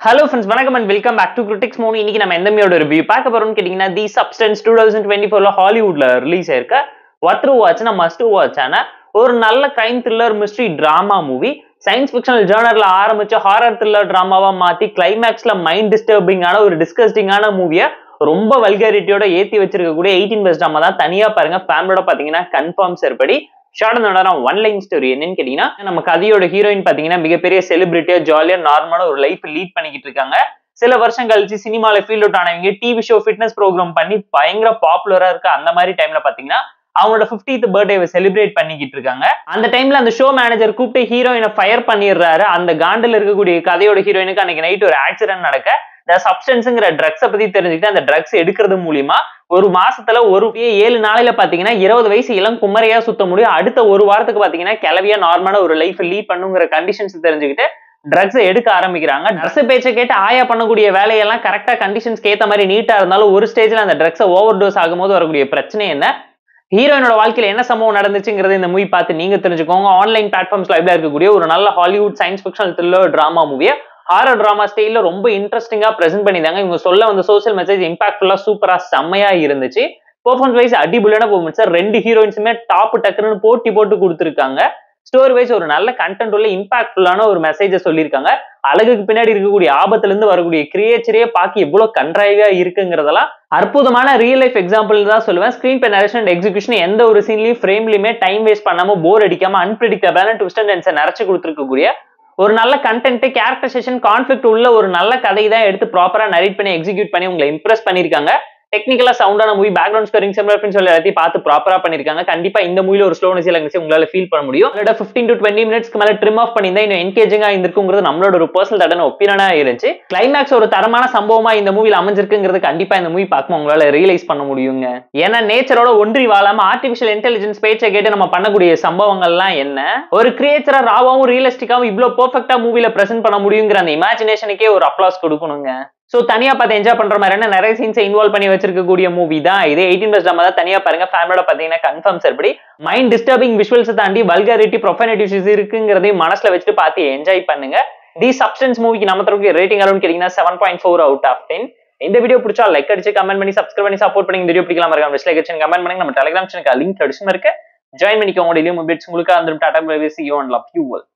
hello friends வணக்கம் and welcome back to critics மோனி இன்னைக்கு நம்ம எந்த மூவியோட ரிவ்யூ பார்க்க போறோம்னு கேட்டீங்கன்னா the substance two thousand twenty ஃபோர்ல ஹாலிவுட்ல ரிலீஸ் ஆயிருக்க ஒத்ரு வாட்ச்னா மஸ்ட் வாட்சான ஒரு நல்ல crime thriller mystery drama movie science fictional ஜேர்னர்ல ஆரம்பிச்ச ஹாரர் த்ரில்லர் டிராமாவா மாத்தி கிளைமேக்ஸ்ல மைண்ட் டிஸ்டர்பிங்கான ஒரு டிஸ்கஸ்டிங்கான மூவியை ரொம்ப வல்காரிட்டியோட ஏத்தி வச்சிருக்கக்கூடிய எயிட்டீன் பெஸ்ட் ட்ராமா தான் தனியா பாருங்க ஃபேமிலியோட பாத்தீங்கன்னா கன்ஃபார்ம் சரிப்படி ஷார்ட் நேரம் ஒன் லைன் ஸ்டோரி என்னன்னு கேட்டீங்கன்னா நம்ம கதையோட ஹீரோயின் பாத்தீங்கன்னா மிகப்பெரிய செலிபிரிட்டியா ஜாலியா நார்மலா ஒரு லைஃப் லீட் பண்ணிக்கிட்டு இருக்காங்க சில வருஷம் கழிச்சு சினிமால ஃபீல்ட் அவுட் ஆனவங்க டிவி ஷோ ஃபிட்னஸ் ப்ரோக்ராம் பண்ணி பயங்கர பாப்புலரா இருக்க அந்த மாதிரி டைம்ல பாத்தீங்கன்னா அவங்களோட பிப்டீத் பர்த்டேவை செலிப்ரேட் பண்ணிக்கிட்டு இருக்காங்க அந்த டைம்ல அந்த ஷோ மேனேஜர் கூப்பிட்டு ஹீரோயினை ஃபயர் பண்ணிடுறாரு அந்த காண்டில் இருக்கக்கூடிய கதையோட ஹீரோயினுக்கு அன்னைக்கு நைட் ஒரு ஆக்சிடென்ட் நடக்க இந்த சப்ஸ்டன்ஸுங்கிற ட்ரக்ஸை பத்தி தெரிஞ்சுக்கிட்டு அந்த ட்ரக்ஸ் எடுக்கிறது மூலியமா ஒரு மாசத்துல ஒரு ஏழு நாளையில பாத்தீங்கன்னா இருபது வயசு இளம் குமரையா சுத்த முடியும் அடுத்த ஒரு வாரத்துக்கு பாத்தீங்கன்னா கிளவியா நார்மலா ஒரு லைஃப் லீட் பண்ணுங்கிற கண்டிஷன்ஸ் தெரிஞ்சுக்கிட்டு ட்ரக்ஸ் எடுக்க ஆரம்பிக்கிறாங்க ட்ரக்ஸ் பேச்சை கேட்டு ஆயா பண்ணக்கூடிய வேலையெல்லாம் கரெக்டா கண்டிஷன்ஸ்க்கு ஏத்த மாதிரி நீட்டா இருந்தாலும் ஒரு ஸ்டேஜ்ல அந்த ட்ரக்ஸை ஓவர் டோஸ் ஆகும்போது வரக்கூடிய பிரச்சனை என்ன ஹீரோயினோட வாழ்க்கையில என்ன சம்பவம் நடந்துச்சுங்கிறது இந்த மூவி பார்த்து நீங்க தெரிஞ்சுக்கோங்க ஆன்லைன் பிளாட்ஃபார்ம்ஸ் லைவ்ல இருக்கக்கூடிய ஒரு நல்ல Hollywood science fictional thriller drama மூவியை ஹாரர் டிராமா ஸ்டைல ரொம்ப இன்ட்ரெஸ்டிங்கா பிரசென்ட் பண்ணியிருந்தாங்க இவங்க சொல்ல வந்த சோசியல் மெசேஜ் இம்பாக்ட்ஃபுல்லா சூப்பரா செம்மையா இருந்துச்சு பெர்ஃபார்மன்ஸ் வைஸ் அடிபுலியான பெர்ஃபார்மன்ஸ் ரெண்டு ஹீரோயின்ஸுமே டாப் டக்குன்னு போட்டி போட்டு கொடுத்துருக்காங்க ஸ்டோரி வைஸ் ஒரு நல்ல கண்டென்ட் உள்ள இம்பாக்ட்ஃபுல்லான ஒரு மெசேஜை சொல்லியிருக்காங்க அழகுக்கு பின்னாடி இருக்கக்கூடிய ஆபத்துல இருந்து வரக்கூடிய கிரியேச்சரே பார்க்க எவ்வளவு கன்றாய்வா இருக்குங்கிறதெல்லாம் அற்புதமான ரியல் லைஃப் எக்ஸாம்பிள் தான் சொல்லுவேன் screenplay narration and execution எந்த ஒரு சீன்லயும் ஃப்ரேம்லயுமே டைம் வேஸ்ட் பண்ணாம போர் அடிக்காம அன்பிரிடிக்டபிளான ட்விஸ்ட் அண்ட் டென்ஸை நிறைச்சு கொடுத்துருக்கக்கூடிய ஒரு நல்ல கண்டென்ட் கேரக்டரைசேஷன் கான்ஃபிளிக் உள்ள ஒரு நல்ல கதை தான் எடுத்து ப்ராப்பரா நரேட் பண்ணி எக்ஸிக்யூட் பண்ணி உங்களை இம்ப்ரெஸ் பண்ணிருக்காங்க டெக்னிக்கலா சவுண்டான மூவி பேக்ரவுண்ட் ஸ்கோரிங் சிம்லர் சொல்லி எல்லாத்தையும் பார்த்து ப்ராப்பரா பண்ணிருக்காங்க கண்டிப்பா இந்த மூவில ஒரு ஸ்லோனஸ் இருந்துச்சு உங்களால ஃபீல் பண்ண முடியும் அதோட பிப்டீன் டு டுவெண்ட்டி மினிட்ஸ்க்கு மேல ட்ரிம் ஆஃப் பண்ணியிருந்தா இன்னும் என்கேஜிங்கா இருந்திருக்குங்கிறது நம்மளோட ஒரு பர்சனல் தடன ஒப்பீனா இருந்துச்சு கிளைமேக்ஸ் ஒரு தரமான சம்பவமா இந்த மூவில அமைஞ்சிருக்குங்கிறது கண்டிப்பா இந்த மூவி பார்க்கும் உங்களால ரியலைஸ் பண்ண முடியுங்க ஏன்னா நேச்சரோட ஒன்றி வாழாம ஆர்டிபிஷியல் இன்டெலிஜென்ஸ் பேச்சை கேட்டு நம்ம பண்ணக்கூடிய சம்பவங்கள்லாம் என்ன ஒரு கிரியேச்சரா ராவாவும் ரியலிஸ்டிக்காவும் இவ்வளவு பெர்ஃபெக்டா மூவில பிரசென்ட் பண்ண முடியுங்கிற அந்த இமேஜினேஷனுக்கே ஒரு அப்ளாஸ் கொடுக்கணுங்க சோ தனியா பார்த்து என்ஜாய் பண்ற மாதிரியான நிறைய சீன்ஸ் இன்வால்வ் பண்ணி வச்சிருக்கக்கூடிய மூவி தான் இது எயிட்டீன் பிளஸ் நம்ம தான் தனியா பாருங்க ஃபேமிலியோட பாத்தீங்கன்னா கன்ஃபார்ம் சரிபடி மைண்ட் டிஸ்டர்பிங் விஷுவல்ஸ் தாண்டி வல்காரிட்டி ப்ரொஃபனேட்டிவ்ஸ் இருக்குங்கிறதையும் மனசுல வச்சுட்டு பார்த்து என்ஜாய் பண்ணுங்க தி சப்ஸ்டன்ஸ் மூவிக்கு நம்ம தரக்கூடிய ரேட்டிங் அரௌண்ட் கேட்டீங்கன்னா seven point four out of ten இந்த வீடியோ பிடிச்சா லைக் அடிச்சு கமெண்ட் பண்ணி சப்ஸ்கிரைப் பண்ணி சப்போர்ட் பண்ணி இந்த வீடியோ பிடிக்கலாம் இருக்காங்க டிஸ்லைக் அடிச்சு கமெண்ட் பண்ணி நம்ம டெலிகிராம் சேனலுக்கு லிங்க் அடிச்சுன்னு இருக்கு ஜாயின் பண்ணிக்கோங்க டெய்லியும் அப்டேட்ஸ் உங்களுக்கு அந்த tata bye see you and love you